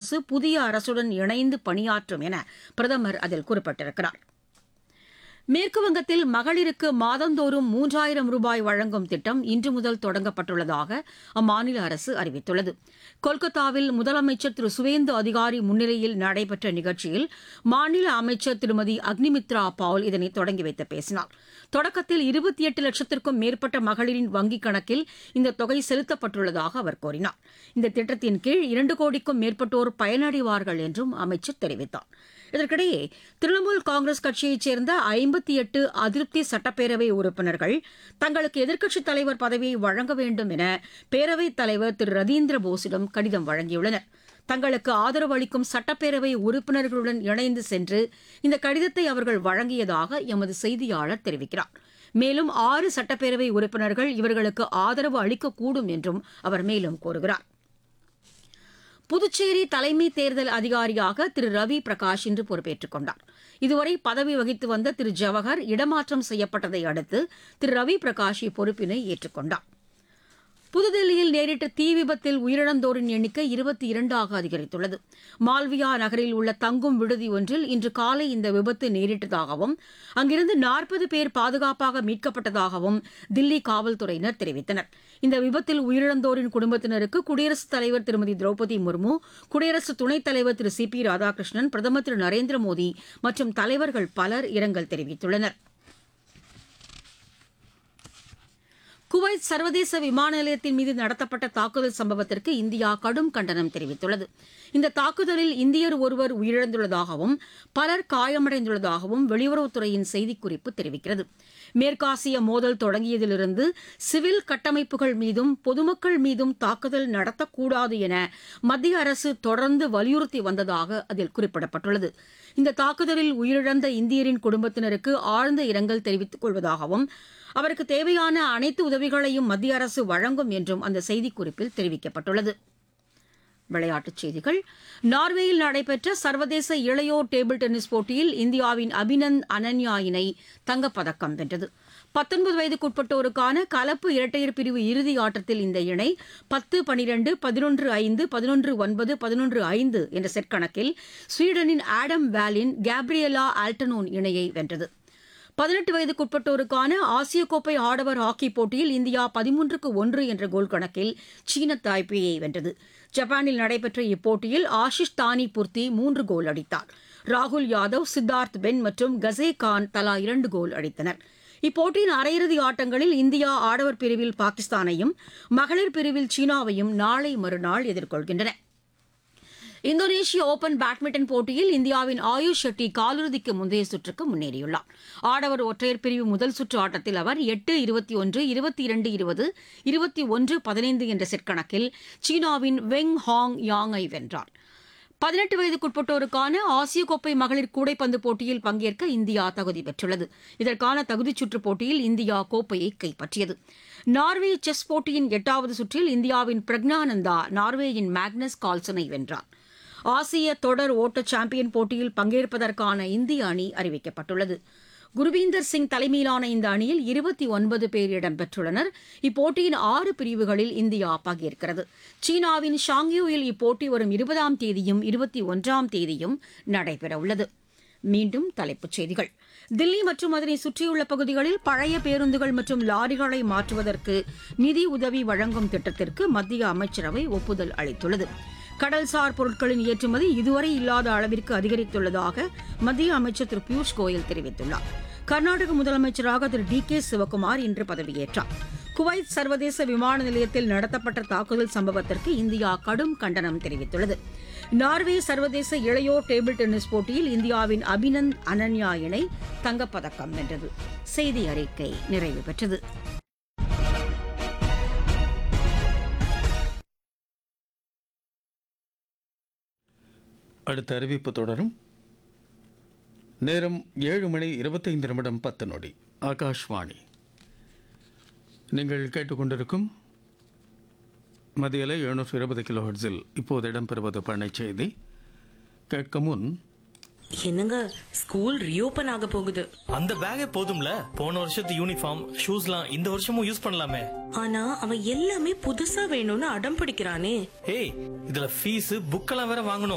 அரசு புதிய அரசுடன் இணைந்து பணியாற்றும் என பிரதமர் அதில் குறிப்பிட்டிருக்கிறார் மேற்கு வங்கத்தில் மகளிருக்கு மாதந்தோறும் மூன்றாயிரம் ரூபாய் வழங்கும் திட்டம் இன்று முதல் தொடங்கப்பட்டுள்ளதாக அம்மாநில அரசு அறிவித்துள்ளது கொல்கத்தாவில் முதலமைச்சர் திரு சுவேந்து அதிகாரி முன்னிலையில் நடைபெற்ற நிகழ்ச்சியில் மாநில அமைச்சர் திருமதி அக்னிமித்ரா பால் இதனை தொடங்கி வைத்து பேசினார் தொடக்கத்தில் இருபத்தி எட்டு லட்சத்திற்கும் மேற்பட்ட மகளிரின் வங்கிக் கணக்கில் இந்த தொகை செலுத்தப்பட்டுள்ளதாக அவர் கூறினார் இந்த திட்டத்தின் கீழ் இரண்டு கோடிக்கும் மேற்பட்டோர் பயனடைவார்கள் என்றும் அமைச்சர் தெரிவித்தார் இதற்கிடையே திரிணாமுல் காங்கிரஸ் கட்சியைச் சேர்ந்த ஐம்பத்தி எட்டு அதிருப்தி சட்டப்பேரவை உறுப்பினர்கள் தங்களுக்கு எதிர்க்கட்சித் தலைவர் பதவியை வழங்க வேண்டும் என பேரவைத் தலைவர் திரு ரதீந்திர போஸிடம் கடிதம் வழங்கியுள்ளனர் தங்களுக்கு ஆதரவு அளிக்கும் சட்டப்பேரவை உறுப்பினர்களுடன் இணைந்து சென்று இந்த கடிதத்தை அவர்கள் வழங்கியதாக எமது செய்தியாளர் தெரிவிக்கிறார் மேலும் ஆறு சட்டப்பேரவை உறுப்பினர்கள் இவர்களுக்கு ஆதரவு அளிக்கக்கூடும் என்றும் அவர் மேலும் கூறுகிறார் புதுச்சேரி தலைமை தேர்தல் அதிகாரியாக திரு ரவி பிரகாஷ் இன்று பொறுப்பேற்றுக் கொண்டார் இதுவரை பதவி வகித்து வந்த திரு ஜவஹர் இடமாற்றம் செய்யப்பட்டதை அடுத்து திரு ரவி பிரகாஷ் இப்பொறுப்பினை ஏற்றுக்கொண்டார் புதுதில்லியில் நேரிட்ட தீ விபத்தில் உயிரிழந்தோரின் எண்ணிக்கை இருபத்தி இரண்டாக அதிகரித்துள்ளது மால்வியா நகரில் உள்ள தங்கும் விடுதி ஒன்றில் இன்று காலை இந்த விபத்து நேரிட்டதாகவும் அங்கிருந்து நாற்பது பேர் பாதுகாப்பாக மீட்கப்பட்டதாகவும் தில்லி காவல்துறையினர் தெரிவித்தனர் இந்த விபத்தில் உயிரிழந்தோரின் குடும்பத்தினருக்கு குடியரசுத் தலைவர் திருமதி திரௌபதி முர்மு குடியரசு துணைத் தலைவர் திரு சி பி ராதாகிருஷ்ணன் பிரதமர் திரு நரேந்திர மோடி மற்றும் தலைவர்கள் பலர் இரங்கல் தெரிவித்துள்ளனா் குவைத் சர்வதேச விமான நிலையத்தின் மீது நடத்தப்பட்ட தாக்குதல் சம்பவத்திற்கு இந்தியா கடும் கண்டனம் தெரிவித்துள்ளது இந்த தாக்குதலில் இந்தியர் ஒருவர் உயிரிழந்துள்ளதாகவும் பலர் காயமடைந்துள்ளதாகவும் வெளியுறவுத்துறையின் செய்திக்குறிப்பு தெரிவிக்கிறது மேற்காசிய மோதல் தொடங்கியதிலிருந்து சிவில் கட்டமைப்புகள் மீதும் பொதுமக்கள் மீதும் தாக்குதல் நடத்தக்கூடாது என மத்திய அரசு தொடர்ந்து வலியுறுத்தி வந்ததாக அதில் குறிப்பிடப்பட்டுள்ளது இந்த தாக்குதலில் உயிரிழந்த இந்தியரின் குடும்பத்தினருக்கு ஆழ்ந்த இரங்கல் தெரிவித்துக் கொள்வதாகவும் அவருக்கு தேவையான அனைத்து உதவிகளையும் மத்திய அரசு வழங்கும் என்றும் அந்த செய்திக்குறிப்பில் தெரிவிக்கப்பட்டுள்ளது விளையாட்டுச் செய்திகள் நார்வேயில் நடைபெற்ற சர்வதேச இளையோர் டேபிள் டென்னிஸ் போட்டியில் இந்தியாவின் அபினந்த் அனன்யா இணை தங்கப்பதக்கம் வென்றது பத்தொன்பது வயதுக்குட்பட்டோருக்கான கலப்பு இரட்டையர் பிரிவு இறுதி ஆட்டத்தில் இந்த இணை பத்து பனிரெண்டு பதினொன்று ஐந்து பதினொன்று ஒன்பது பதினொன்று ஐந்து என்ற செட் கணக்கில் ஸ்வீடனின் ஆடம் வேலின் கேப்ரியலா ஆல்டனோன் இணையை வென்றது பதினெட்டு வயதுக்குட்பட்டோருக்கான ஆசிய கோப்பை ஆடவர் ஹாக்கி போட்டியில் இந்தியா பதிமூன்றுக்கு ஒன்று என்ற கோல் கணக்கில் சீன தாய்பேயை வென்றது ஜப்பானில் நடைபெற்ற இப்போட்டியில் ஆஷிஷ் தானி புர்த்தி மூன்று கோல் அடித்தார் ராகுல் யாதவ் சித்தார்த் பென் மற்றும் கசே கான் தலா இரண்டு கோல் அடித்தனர் இப்போட்டியின் அரையிறுதி ஆட்டங்களில் இந்தியா ஆடவர் பிரிவில் பாகிஸ்தானையும் மகளிர் பிரிவில் சீனாவையும் நாளை மறுநாள் எதிர்கொள்கின்றன இந்தோனேஷிய ஓபன் பேட்மிண்டன் போட்டியில் இந்தியாவின் ஆயுஷ் ஷெட்டி காலிறுதிக்கு முந்தைய சுற்றுக்கு முன்னேறியுள்ளார் ஆடவர் ஒற்றையர் பிரிவு முதல் சுற்று ஆட்டத்தில் அவர் எட்டு இருபத்தி ஒன்று இருபத்தி இரண்டு இருபது இருபத்தி ஒன்று பதினைந்து என்ற செட் கணக்கில் சீனாவின் வெங் ஹாங் யாங்கை வென்றார் பதினெட்டு வயதுக்குட்பட்டோருக்கான ஆசிய கோப்பை மகளிர் கூடைப்பந்து போட்டியில் பங்கேற்க இந்தியா தகுதி பெற்றுள்ளது இதற்கான தகுதிச் சுற்றுப் போட்டியில் இந்தியா கோப்பையை கைப்பற்றியது நார்வே செஸ் போட்டியின் எட்டாவது சுற்றில் இந்தியாவின் பிரக்னானந்தா நார்வேயின் மேக்னஸ் கால்சனை வென்றார் ஆசிய தொடர் ஓட்ட சாம்பியன் போட்டியில் பங்கேற்பதற்கான இந்திய அணி அறிவிக்கப்பட்டுள்ளது குருவீந்தர் சிங் தலைமையிலான இந்த அணியில் இருபத்தி ஒன்பது பேர் இடம்பெற்றுள்ளனர் இப்போட்டியின் ஆறு பிரிவுகளில் இந்தியா பங்கேற்கிறது சீனாவின் ஷாங்யூவில் இப்போட்டி வரும் இருபதாம் தேதியும் இருபத்தி ஒன்றாம் தேதியும் நடைபெறவுள்ளது மீண்டும் தலைப்புச் செய்திகள் தில்லி மற்றும் அதனை சுற்றியுள்ள பகுதிகளில் பழைய பேருந்துகள் மற்றும் லாரிகளை மாற்றுவதற்கு நிதி உதவி வழங்கும் திட்டத்திற்கு மத்திய அமைச்சரவை ஒப்புதல் அளித்துள்ளது கடல்சார் பொருட்களின் ஏற்றுமதி இதுவரை இல்லாத அளவிற்கு அதிகரித்துள்ளதாக மத்திய அமைச்சர் திரு பியூஷ் கோயல் தெரிவித்துள்ளார் கர்நாடக முதலமைச்சராக திரு டி கே சிவக்குமார் இன்று பதவியேற்றார் குவைத் சர்வதேச விமான நிலையத்தில் நடத்தப்பட்ட தாக்குதல் சம்பவத்திற்கு இந்தியா கடும் கண்டனம் தெரிவித்துள்ளது நார்வே சர்வதேச இளையோர் டேபிள் டென்னிஸ் போட்டியில் இந்தியாவின் அபினந்த் அனன்யா இணை தங்கப்பதக்கம் வென்றது செய்தி அறிக்கை நிறைவு பெற்றது அடுத்த அறிவிப்பு தொடரும் நேரம் ஏழு மணி இருபத்தைந்து நிமிடம் பத்து நொடி ஆகாஷ்வாணி நீங்கள் கேட்டுக்கொண்டிருக்கும் மதியலை எழுநூற்று இருபது கிலோ ஹெர்ட்ஸில் இப்போது இடம்பெறுவது பண்ணை செய்தி கேட்க முன் என்னங்க ஸ்கூல் ரீஓபன் ஆக போகுது அந்த பேக்கே போதும்ல போன வருஷத்து யூனிஃபார்ம் ஷூஸ்லாம் இந்த வருஷமும் யூஸ் பண்ணலாமே ஆனா அவன் எல்லாமே புதுசா வேணும்னு அடம் பிடிக்கிறானே ஏய் இதுல ஃபீஸ் புக்கெல்லாம் வேற வாங்கணும்